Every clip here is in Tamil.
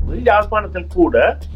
இருந்தது யாழ்ப்பாணத்தில் கூட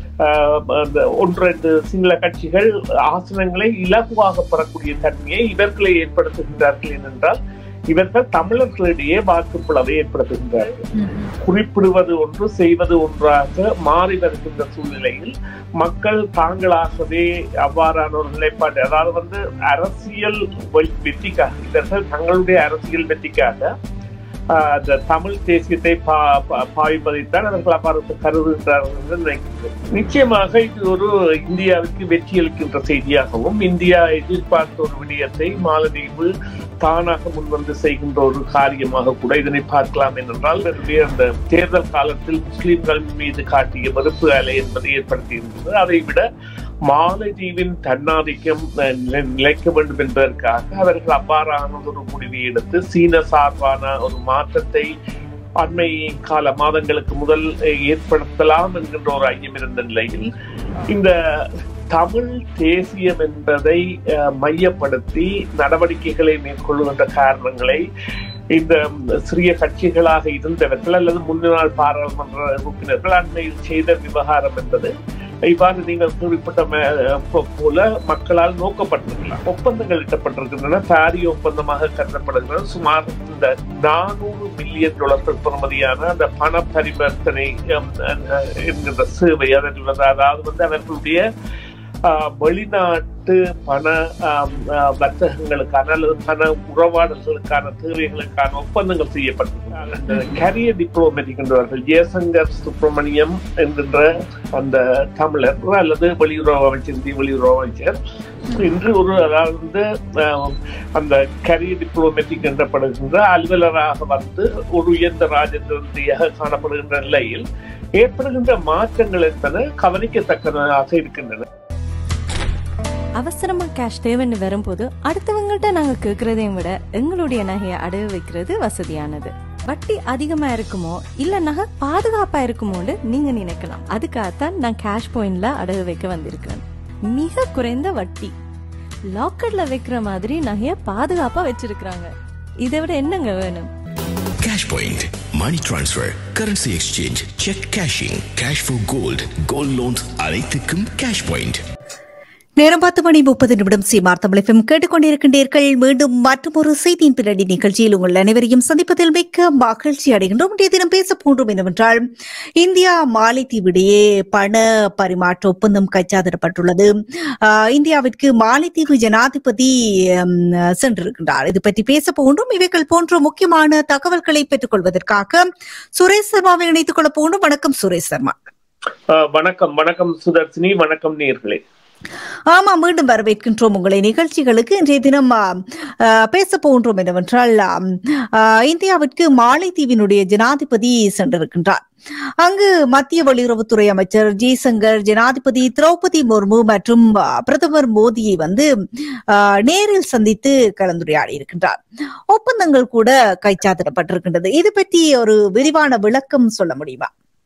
ஒன்று ரெண்டு சிங்கள கட்சிகள் ஆசனங்களை இலகுவாக பெறக்கூடிய தன்மையை இவர்களை ஏற்படுத்துகின்றார்கள் ஏனென்றால் இவர்கள் தமிழர்களிடையே வாக்குப்பிளவை ஏற்படுத்துகின்றார்கள் குறிப்பிடுவது ஒன்று செய்வது ஒன்றாக மாறி வருகின்ற சூழ்நிலையில் மக்கள் தாங்களாகவே அவ்வாறான ஒரு நிலைப்பாடு அதாவது வந்து அரசியல் வெற்றிக்காக இவர்கள் தங்களுடைய அரசியல் வெற்றிக்காக அந்த தமிழ் தேசியத்தை பாவிப்பதைத்தான் அவர்கள் அவ்வாறு கருதுகின்றார்கள் என்று நினைக்கிறேன் நிச்சயமாக இது ஒரு இந்தியாவுக்கு வெற்றி அளிக்கின்ற செய்தியாகவும் இந்தியா எதிர்பார்த்த ஒரு விடயத்தை மாலதீவு தானாக முன்வந்து செய்கின்ற ஒரு காரியமாக கூட இதனை பார்க்கலாம் என்றால் அந்த தேர்தல் காலத்தில் முஸ்லிம்கள் மீது காட்டிய வெறுப்பு அலை என்பதை ஏற்படுத்தியிருந்தது அதை விட மாலதீவின் தன்னாதிக்கம் நிலைக்க வேண்டும் என்பதற்காக அவர்கள் அவ்வாறான ஒரு முடிவை எடுத்து சீன சார்பான ஒரு மாற்றத்தை அண்மை கால மாதங்களுக்கு முதல் ஏற்படுத்தலாம் என்கின்ற ஒரு ஐயம் இருந்த நிலையில் இந்த தமிழ் தேசியம் என்பதை மையப்படுத்தி நடவடிக்கைகளை மேற்கொள்ளுகின்ற காரணங்களை இந்த சிறிய கட்சிகளாக இருந்தவர்கள் அல்லது முன்னாள் பாராளுமன்ற உறுப்பினர்கள் அண்மையில் செய்த விவகாரம் என்பது இவ்வாறு நீங்கள் குறிப்பிட்ட போல மக்களால் நோக்கப்பட்டிருக்கலாம் ஒப்பந்தங்கள் இட்டப்பட்டிருக்கின்றன பாரி ஒப்பந்தமாக கருதப்படுகின்றன சுமார் இந்த நானூறு மில்லியன் டாலர்கள் பெறுமதியான அந்த பண பரிவர்த்தனை என்கின்ற சேவை அதில் அதாவது வந்து அவர்களுடைய வெளிநாட்டு பண வர்த்தகங்களுக்கான அல்லது பண உறவாடல்களுக்கான தேவைகளுக்கான ஒப்பந்தங்கள் செய்யப்பட்டிருக்கிறாங்க கரிய டிப்ளோமேட்டிக் என்றவர்கள் ஜெயசங்கர் சுப்பிரமணியம் என்கின்ற அந்த தமிழர் அல்லது வெளியுறவு அமைச்சர் இந்திய வெளியுறவு அமைச்சர் இன்று ஒரு அதாவது வந்து அந்த கரிய டிப்ளோமேட்டிக் என்றப்படுகின்ற அலுவலராக வந்து ஒரு உயர்ந்த ராஜதந்திரியாக காணப்படுகின்ற நிலையில் ஏற்படுகின்ற மாற்றங்கள் என்பன கவனிக்கத்தக்கதாக இருக்கின்றன அவசரமா கேஷ் தேவைன்னு வரும்போது அடுத்தவங்கள்ட்ட நாங்க கேக்குறதையும் விட எங்களுடைய நகையை அடகு வைக்கிறது வசதியானது வட்டி அதிகமா இருக்குமோ இல்ல நகை பாதுகாப்பா இருக்குமோன்னு நீங்க நினைக்கலாம் அதுக்காகத்தான் நான் கேஷ் பாயிண்ட்ல அடகு வைக்க வந்திருக்கேன் மிக குறைந்த வட்டி லாக்கர்ல வைக்கிற மாதிரி நகைய பாதுகாப்பா வச்சிருக்காங்க இதை விட என்னங்க வேணும் Cash Point, money transfer, currency exchange, check cashing, cash for gold, gold loans அனைத்துக்கும் Cash Point. நேரம் பத்து மணி முப்பது நிமிடம் சீமார் தமிழகம் கேட்டுக்கொண்டிருக்கின்றீர்கள் மீண்டும் மற்றொரு செய்தியின் பின்னணி நிகழ்ச்சியில் உங்கள் அனைவரையும் சந்திப்பதில் மிக்க மகிழ்ச்சி அடைகின்றோம் இன்றைய தினம் பேச போன்றோம் என்னவென்றால் இந்தியா மாலைத்தீவிடையே பண பரிமாற்ற ஒப்பந்தம் கைச்சாதிடப்பட்டுள்ளது இந்தியாவிற்கு மாலைத்தீவு ஜனாதிபதி சென்றிருக்கின்றார் இது பற்றி பேச போன்றோம் இவைகள் போன்ற முக்கியமான தகவல்களை பெற்றுக் கொள்வதற்காக சுரேஷ் சர்மாவை இணைத்துக் கொள்ள போன்றோம் வணக்கம் சுரேஷ் சர்மா வணக்கம் வணக்கம் சுதர்சினி வணக்கம் நேர்களே ஆமா மீண்டும் வரவேற்கின்றோம் உங்களை நிகழ்ச்சிகளுக்கு இன்றைய தினம் பேச போன்றோம் என்னவென்றால் இந்தியாவிற்கு மாலைத்தீவினுடைய ஜனாதிபதி சென்றிருக்கின்றார் அங்கு மத்திய வெளியுறவுத்துறை அமைச்சர் ஜெய்சங்கர் ஜனாதிபதி திரௌபதி முர்மு மற்றும் பிரதமர் மோடியை வந்து நேரில் சந்தித்து கலந்துரையாடி இருக்கின்றார் ஒப்பந்தங்கள் கூட கைச்சாத்திடப்பட்டிருக்கின்றது இது பற்றி ஒரு விரிவான விளக்கம் சொல்ல முடியுமா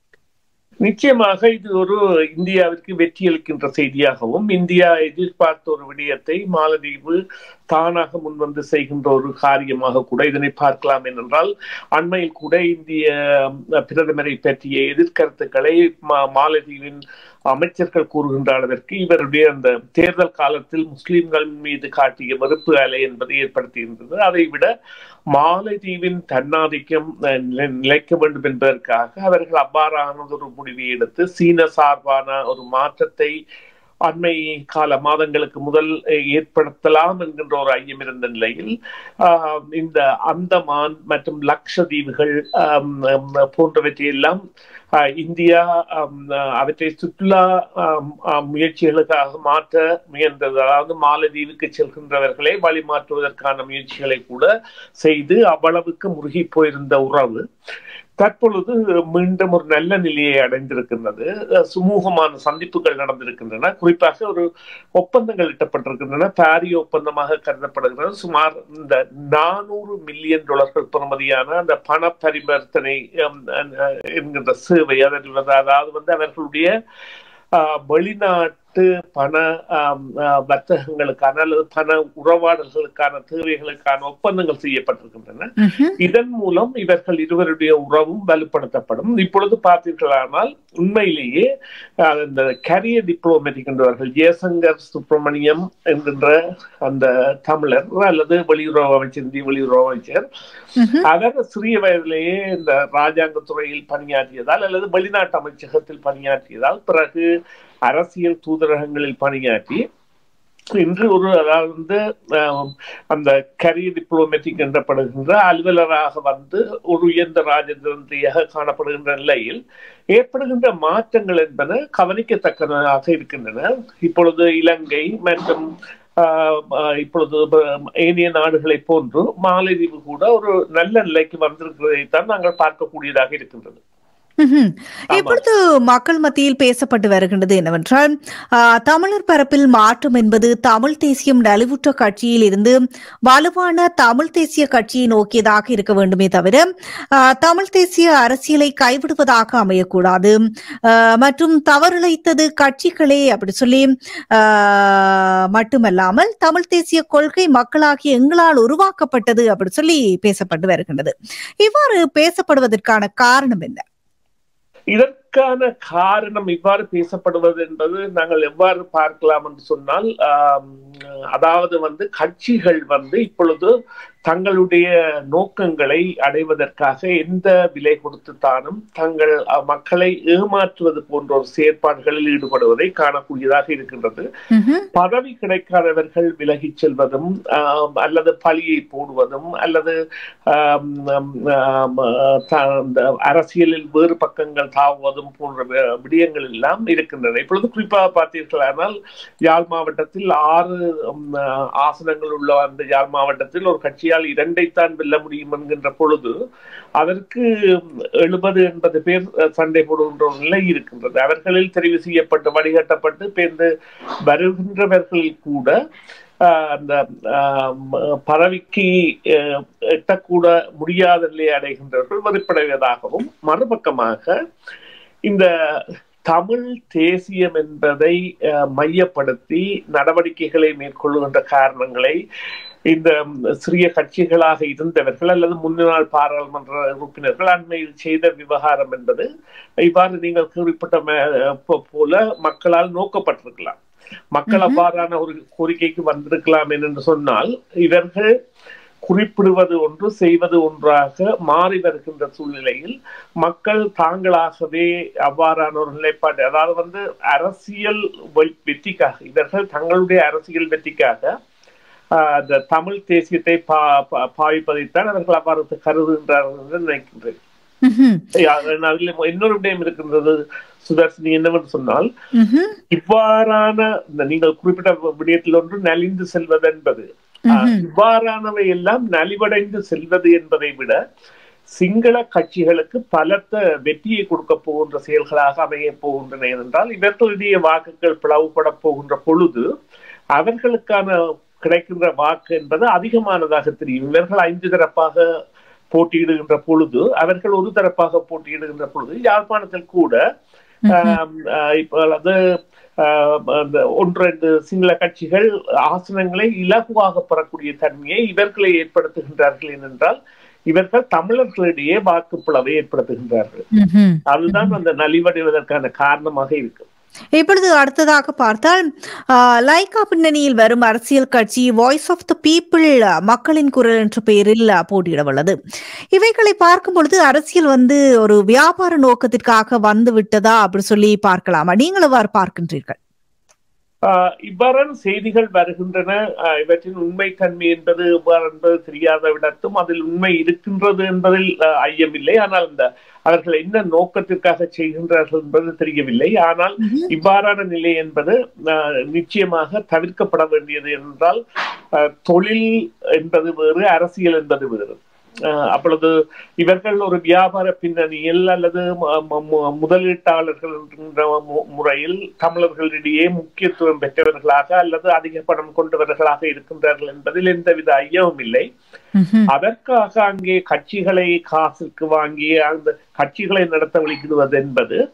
நிச்சயமாக இது ஒரு இந்தியாவிற்கு வெற்றி அளிக்கின்ற செய்தியாகவும் இந்தியா எதிர்பார்த்த ஒரு விடயத்தை மாலதீவு தானாக முன்வந்து செய்கின்ற ஒரு காரியமாக கூட இதனை பார்க்கலாம் என்றால் அண்மையில் கூட இந்திய பிரதமரை பற்றிய எதிர்கருத்துக்களை மாலதீவின் அமைச்சர்கள் கூறுகின்ற அளவிற்கு இவருடைய அந்த தேர்தல் காலத்தில் முஸ்லிம்கள் மீது காட்டிய வெறுப்பு அலை என்பதை ஏற்படுத்தியிருந்தது அதை விட மாலைதீவின் தன்னாதிக்கம் நிலைக்க வேண்டும் என்பதற்காக அவர்கள் அவ்வாறான ஒரு முடிவை எடுத்து சீன சார்பான ஒரு மாற்றத்தை அண்மை கால மாதங்களுக்கு முதல் ஏற்படுத்தலாம் என்கின்ற ஒரு ஐயம் இருந்த நிலையில் இந்த அந்தமான் மற்றும் லக்ஷதீவுகள் போன்றவற்றையெல்லாம் இந்தியா அவற்றை சுற்றுலா முயற்சிகளுக்காக மாற்ற முயன்றது அதாவது மாலதீவுக்கு செல்கின்றவர்களை வழிமாற்றுவதற்கான முயற்சிகளை கூட செய்து அவ்வளவுக்கு முருகி போயிருந்த உறவு தற்பொழுது மீண்டும் ஒரு நல்ல நிலையை அடைந்திருக்கின்றது சுமூகமான சந்திப்புகள் நடந்திருக்கின்றன குறிப்பாக ஒரு ஒப்பந்தங்கள் இட்டப்பட்டிருக்கின்றன பாரி ஒப்பந்தமாக கருதப்படுகிறது சுமார் இந்த நானூறு மில்லியன் டாலர்கள் பெறுமதியான அந்த பண பரிவர்த்தனை என்கின்ற சேவை அதில் அதாவது வந்து அவர்களுடைய வெளிநாட்டு வெளிநாட்டு பண ஆம், ஆ, வர்த்தகங்களுக்கான அல்லது பண உறவாடல்களுக்கான தேவைகளுக்கான ஒப்பந்தங்கள் செய்யப்பட்டிருக்கின்றன ம்ஹும். இதன் மூலம் இவர்கள் இருவருடைய உறவும் வலுப்படுத்தப்படும் இப்பொழுது பார்த்தீர்களானால் உண்மையிலேயே அஹ், இந்த கரியர் டிப்ளோமேட்டிக் என்றவர்கள் ஜெயசங்கர் சுப்பிரமணியம் என்கின்ற அந்த தமிழர் அல்லது வெளியுறவு அமைச்சர் இந்திய வெளியுறவு அமைச்சர் ம்ஹும். அவர் சிறிய வயதிலேயே இந்த ராஜாங்க துறையில் பணியாற்றியதால் அல்லது வெளிநாட்டு அமைச்சகத்தில் பணியாற்றியதால் பிறகு அரசியல் தூதரகங்களில் பணியாற்றி இன்று ஒரு அதாவது வந்து ஆம், அந்த கரியர் டிப்ளோமேட்டிக் என்றப்படுகின்ற அலுவலராக வந்து ஒரு உயர்ந்த ராஜதந்திரியாக காணப்படுகின்ற நிலையில் ஏற்படுகின்ற மாற்றங்கள் என்பன கவனிக்கத்தக்கதாக இருக்கின்றன இப்பொழுது இலங்கை மற்றும் ஆஹ், ஆஹ், இப்பொழுது ப- ஏனைய நாடுகளை போன்று மாலைதீவு கூட ஒரு நல்ல நிலைக்கு வந்திருக்கிறதைத்தான் நாங்கள் பார்க்கக்கூடியதாக இருக்கின்றது ம்ஹும். இப்பொழுது மக்கள் மத்தியில் பேசப்பட்டு வருகின்றது என்னவென்றால் ஆ, தமிழர் பரப்பில் மாற்றம் என்பது தமிழ் தேசியம் நலிவுற்ற கட்சியில் இருந்து வலுவான தமிழ் தேசிய கட்சியை நோக்கியதாக இருக்க வேண்டுமே தவிர ஆ, தமிழ் தேசிய அரசியலை கைவிடுவதாக அமையக்கூடாது ஆ, மற்றும் தவறிழைத்தது கட்சிகளே அப்படி சொல்லி ஆ, மட்டுமல்லாமல் தமிழ் தேசிய கொள்கை மக்களாகிய எங்களால் உருவாக்கப்பட்டது அப்படி சொல்லி பேசப்பட்டு வருகின்றது இவ்வாறு பேசப்படுவதற்கான காரணம் என்ன இதற்கான காரணம் இவ்வாறு பேசப்படுவது என்பது நாங்கள் எவ்வாறு பார்க்கலாம் என்று சொன்னால் ஆம், அதாவது வந்து கட்சிகள் வந்து இப்பொழுது தங்களுடைய நோக்கங்களை அடைவதற்காக எந்த விலை கொடுத்து தானும் தங்கள் அஹ், மக்களை ஏமாற்றுவது போன்ற ஒரு செயற்பாடுகளில் ஈடுபடுவதை காணக்கூடியதாக இருக்கின்றது ம்ஹும். பதவி கிடைக்காதவர்கள் விலகிச் செல்வதும் ஆம், அல்லது பழியை போடுவதும் அல்லது ஆம், ஆம், ஆம், த- இந்த அரசியலில் வேறு பக்கங்கள் தாவுவதும் போன்ற வி- விடயங்கள் எல்லாம் இருக்கின்றன இப்பொழுது குறிப்பாக பார்த்தீர்களானால் யாழ் மாவட்டத்தில் ஆறு உம், ஆசனங்கள் உள்ள அந்த யாழ் மாவட்டத்தில் ஒரு கட்சியால் இரண்டைத்தான் வெல்ல முடியும் என்கின்ற பொழுது அதற்கு எழுபது எண்பது பேர் அஹ், சண்டை போடுகின்ற ஒரு நிலை இருக்கின்றது அவர்களில் தெரிவு செய்யப்பட்டு வடிகட்டப்பட்டு பேர்ந்து வருகின்றவர்கள் கூட ஆஹ், அந்த ஆஹ், ம- பதவிக்கு அஹ், எட்டக்கூட முடியாத நிலையை அடைகின்றவர்கள் வெறுப்படைவதாகவும் மறுபக்கமாக இந்த தமிழ் தேசியம் என்பதை அஹ், மையப்படுத்தி நடவடிக்கைகளை மேற்கொள்ளுகின்ற காரணங்களை இந்த ம், சிறிய கட்சிகளாக இருந்தவர்கள் அல்லது முன்னாள் பாராளுமன்ற உறுப்பினர்கள் அண்மையில் செய்த விவகாரம் என்பது இவ்வாறு நீங்கள் குறிப்பிட்ட ம- போ- போல மக்களால் நோக்கப்பட்டிருக்கலாம் மக்கள் ம்ஹும். அவ்வாறான ஒரு கோரிக்கைக்கு வந்திருக்கலாம் என்று சொன்னால் இவர்கள் குறிப்பிடுவது ஒன்று செய்வது ஒன்றாக மாறி வருகின்ற சூழ்நிலையில் மக்கள் தாங்களாகவே அவ்வாறான ஒரு நிலைப்பாடு அதாவது வந்து அரசியல் வெ- வெற்றிக்காக இவர்கள் தங்களுடைய அரசியல் வெற்றிக்காக ஆஹ், அந்த தமிழ் தேசியத்தை பா பா- பாவிப்பதைத்தான் அவர்கள் அவ்வாறு கருதுகின்றார்கள் என்று நினைக்கின்றேன் ம்ஹும். அதில் இன்னொரு விடயம் இருக்கின்றது சுதர்ஷினி என்னவென்று சொன்னால் ம்ஹும். இவ்வாறான இந்த நீங்கள் குறிப்பிட்ட விடயத்தில் ஒன்று நலிந்து செல்வது என்பது ஆஹ், ம்ஹும். இவ்வாறானவை எல்லாம் நலிவடைந்து செல்வது என்பதை விட சிங்கள கட்சிகளுக்கு பலத்த வெற்றியை கொடுக்க போகின்ற செயல்களாக அமைய போகின்றன என்றால் இவர்களுடைய வாக்குகள் பிளவுபட போகின்ற பொழுது அவர்களுக்கான கிடைக்கின்ற வாக்கு என்பது அதிகமானதாக தெரியும் இவர்கள் ஐந்து தரப்பாக போட்டியிடுகின்ற பொழுது அவர்கள் ஒரு தரப்பாக போட்டியிடுகின்ற பொழுது யாழ்ப்பாணத்தில் கூட ஆம், ஆஹ், இப்போ அது ஆஹ், அந்த ஒன்று ரெண்டு சிங்கள கட்சிகள் ஆசனங்களை இலகுவாக பெறக்கூடிய தன்மையை இவர்களை ஏற்படுத்துகின்றார்கள் ஏனென்றால் இவர்கள் தமிழர்களிடையே வாக்குப்பிளவை ஏற்படுத்துகின்றார்கள் ம்ஹும். அதுதான் அந்த நலிவடைவதற்கான காரணமாக இருக்கு இப்பொழுது அடுத்ததாக பார்த்தால் ஆ, லைகா பின்னணியில் வரும் அரசியல் கட்சி வாய்ஸ் ஆஃப் த பீப்புள் மக்களின் குரல் என்ற பெயரில் ஆ, போட்டியிட உள்ளது இவைகளை பார்க்கும் பொழுது அரசியல் வந்து ஒரு வியாபார நோக்கத்திற்காக வந்து விட்டதா அப்படி சொல்லி பார்க்கலாமா நீங்கள் எவ்வாறு பார்க்கின்றீர்கள் ஆஹ் இவ்வாறான செய்திகள் வருகின்றன ஆஹ் இவற்றின் உண்மை தன்மை என்பது எவ்வாறு என்பது தெரியாத விடத்தும் அதில் உண்மை இருக்கின்றது என்பதில் ஆஹ் ஐயமில்லை ஆனால் இந்த அவர்கள் என்ன நோக்கத்திற்காக செய்கின்றார்கள் என்பது தெரியவில்லை ஆனால் இவ்வாறான நிலை என்பது ஆஹ் நிச்சயமாக தவிர்க்கப்பட வேண்டியது என்றால் ஆஹ் தொழில் என்பது வேறு அரசியல் என்பது வேறு ஆஹ் அப்பொழுது இவர்கள் ஒரு வியாபார பின்னணியில் அல்லது ம- ம- மு- முதலீட்டாளர்கள் என்கின்ற மு- முறையில் தமிழர்களிடையே முக்கியத்துவம் பெற்றவர்களாக அல்லது அதிக பணம் கொண்டவர்களாக இருக்கின்றார்கள் என்பதில் எந்தவித ஐயமும் இல்லை ம்ஹும். அதற்காக அங்கே கட்சிகளை காசுக்கு வாங்கி அந்த கட்சிகளை நடத்த வலிக்கிடுவது என்பது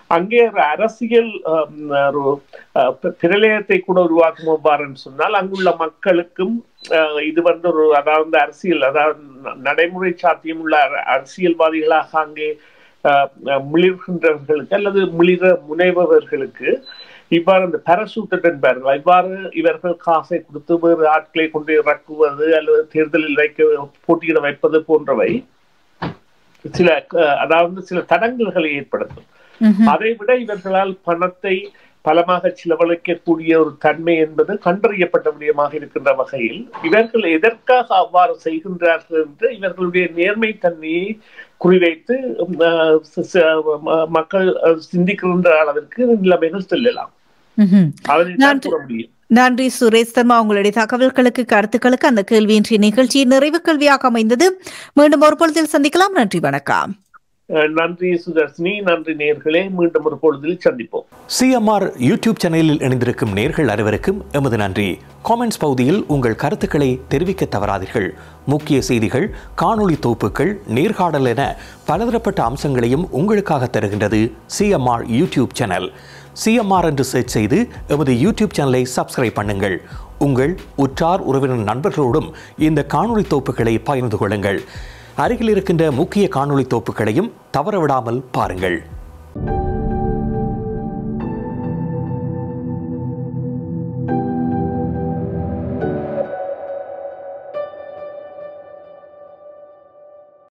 அங்கே ஒரு அரசியல் ஆம், ஒரு அஹ், பி- பிரளயத்தை கூட உருவாக்கும் எவ்வாறுன்னு சொன்னால் அங்குள்ள மக்களுக்கும் அஹ், இது வந்து ஒரு அதாவது அரசியல் அதாவது ந- நடைமுறை சாத்தியமுள்ள அர- அரசியல்வாதிகளாக அங்கே அஹ், அஹ், மிளிர்கின்றவர்களுக்கு அல்லது மிளிர முனைபவர்களுக்கு இவ்வாறு இந்த பாராசூட்டட் என்பார்கள் இவ்வாறு இவர்கள் காசை கொடுத்து வேறு ஆட்களை கொண்டு இறக்குவது அல்லது தேர்தலில் வைக்க போட்டியிட வைப்பது போன்றவை சில அஹ், அதாவது சில தடங்கல்களை ஏற்படுத்தும் ம்ஹும். அதை விட இவர்களால் பணத்தை பலமாக செலவழிக்கக்கூடிய ஒரு தன்மை என்பது கண்டறியப்பட்ட விடயமாக இருக்கின்ற வகையில் இவர்கள் எதற்காக அவ்வாறு செய்கின்றார்கள் என்று இவர்களுடைய நேர்மை தன்மையை குறிவைத்து உம், அஹ், ச- ச- ம- மக்கள் அஹ், சிந்திக்கின்ற அளவிற்கு நிலைமைகள் செல்லலாம் ம்ஹும். அதனை தான் நன்றி. கூற முடியும் நன்றி சுரேஷ் சர்மா உங்களுடைய தகவல்களுக்கு கருத்துக்களுக்கு அந்த கேள்வி இன்றைய நிகழ்ச்சியின் நிறைவு கேள்வியாக அமைந்தது மீண்டும் ஒரு பொழுதில் சந்திக்கலாம் நன்றி வணக்கம் அஹ், நன்றி சுதர்ஷினி நன்றி நேர்களே மீண்டும் ஒரு பொழுதில் சந்திப்போம் சிஎம்ஆர் யூடியூப் சேனலில் இணைந்திருக்கும் நேர்கள் அனைவருக்கும் எமது நன்றி காமெண்ட்ஸ் பகுதியில் உங்கள் கருத்துக்களை தெரிவிக்க தவறாதீர்கள் முக்கிய செய்திகள் காணொளி தொகுப்புகள் நேர்காணல் என பலதரப்பட்ட அம்சங்களையும் உங்களுக்காக தருகின்றது சிஎம்ஆர் யூடியூப் சேனல் சிஎம்ஆர் என்று சர்ச் செய்து எமது யூடியூப் சேனலை சப்ஸ்கிரைப் பண்ணுங்கள் உங்கள் உற்றார் உறவினர் நண்பர்களோடும் இந்த காணொளி தொகுப்புகளை பகிர்ந்து கொள்ளுங்கள் அருகில் இருக்கின்ற முக்கிய காணொளி தொகுப்புகளையும் தவறவிடாமல் பாருங்கள்